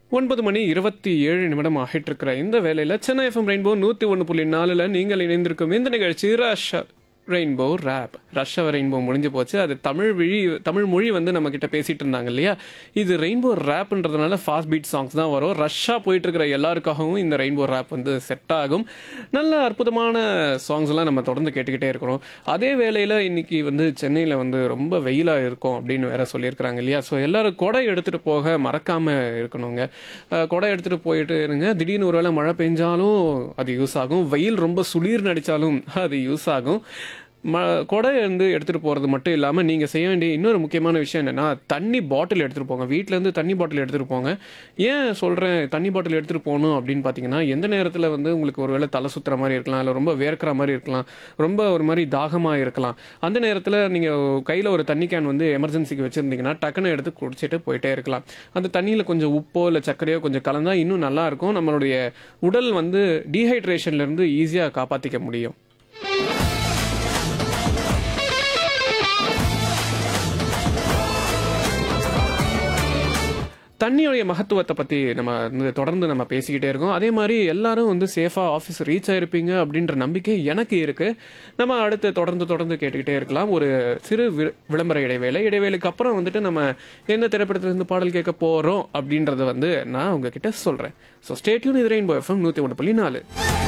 ஒன்பது மணி இருபத்தி ஏழு நிமிடம் ஆகிட்டு இருக்கிற இந்த வேலையில் சென்னை எஃப்எம் ரெயின்போ நூற்றி ஒன்று புள்ளி நாலில் நீங்கள் இணைந்திருக்கும் இந்த நிகழ்ச்சி rush rainbow rap rush rainbow முடிஞ்சு போச்சு அது தமிழ் விழி தமிழ் மொழி வந்து நம்ம கிட்ட பேசிட்டு இருந்தாங்க இல்லையா இது ரெயின்போ ரேப்ன்றதுனால ஃபாஸ்ட் பீட் சாங்ஸ் தான் வரும் ரஷ்ஷாக போயிட்டு இருக்கிற எல்லாருக்காகவும் இந்த ரெயின்போ ரேப் வந்து செட் ஆகும் நல்ல அற்புதமான சாங்ஸ் எல்லாம் நம்ம தொடர்ந்து கேட்டுக்கிட்டே இருக்கிறோம் அதே வேளையில் இன்னைக்கு வந்து சென்னையில் வந்து ரொம்ப வெயிலாக இருக்கும் அப்படின்னு வேற சொல்லியிருக்கிறாங்க இல்லையா ஸோ எல்லாரும் கொடை எடுத்துகிட்டு போக மறக்காம இருக்கணுங்க அஹ், கொடை எடுத்துகிட்டு போயிட்டு இருங்க திடீர்னு ஒருவேளை மழை பெஞ்சாலும் அது யூஸ் ஆகும் வெயில் ரொம்ப சுளீர் நடித்தாலும் அது யூஸ் ஆகும் ம கொடை வந்து எடுத்துகிட்டு போகிறது மட்டும் இல்லாமல் நீங்கள் செய்ய வேண்டிய இன்னொரு முக்கியமான விஷயம் என்னென்னா தண்ணி பாட்டில் எடுத்துகிட்டு போங்க வீட்டிலேருந்து தண்ணி பாட்டில் எடுத்துகிட்டு போங்க ஏன் சொல்கிறேன் தண்ணி பாட்டில் எடுத்துகிட்டு போகணும் அப்படின்னு பார்த்தீங்கன்னா எந்த நேரத்தில் வந்து உங்களுக்கு ஒரு வேளை தலை சுற்றுற மாதிரி இருக்கலாம் இல்லை ரொம்ப வேர்க்கிற மாதிரி இருக்கலாம் ரொம்ப ஒரு மாதிரி தாகமாக இருக்கலாம் அந்த நேரத்தில் நீங்கள் கையில் ஒரு தண்ணி கேன் வந்து எமர்ஜென்சிக்கு வச்சுருந்தீங்கன்னா டக்குன்னு எடுத்து குடிச்சிட்டு போயிட்டே இருக்கலாம் அந்த தண்ணியில் கொஞ்சம் உப்போ இல்லை சர்க்கரையோ கொஞ்சம் கலந்தால் இன்னும் நல்லா இருக்கும் நம்மளுடைய உடல் வந்து டீஹைட்ரேஷன்லேருந்து ஈஸியாக காப்பாற்றிக்க முடியும் தண்ணியோடைய மகத்துவத்தை பற்றி நம்ம வந்து தொடர்ந்து நம்ம பேசிக்கிட்டே இருக்கோம் அதே மாதிரி எல்லாரும் வந்து சேஃபாக ஆஃபீஸ் ரீச் ஆயிருப்பீங்க அப்படின்ற நம்பிக்கை எனக்கு இருக்குது நம்ம அடுத்து தொடர்ந்து தொடர்ந்து கேட்டுக்கிட்டே இருக்கலாம் ஒரு சிறு வி- விளம்பர இடைவேளை இடைவேளைக்கு அப்புறம் வந்துட்டு நம்ம எந்த திரைப்படத்திலிருந்து பாடல் கேட்க போகிறோம் அப்படின்றத வந்து நான் உங்ககிட்ட சொல்கிறேன் ஸோ ஸ்டேட்யூன் இது ரெயின்போ எஃப்எம் நூற்றி ஒன்று புள்ளி நாலு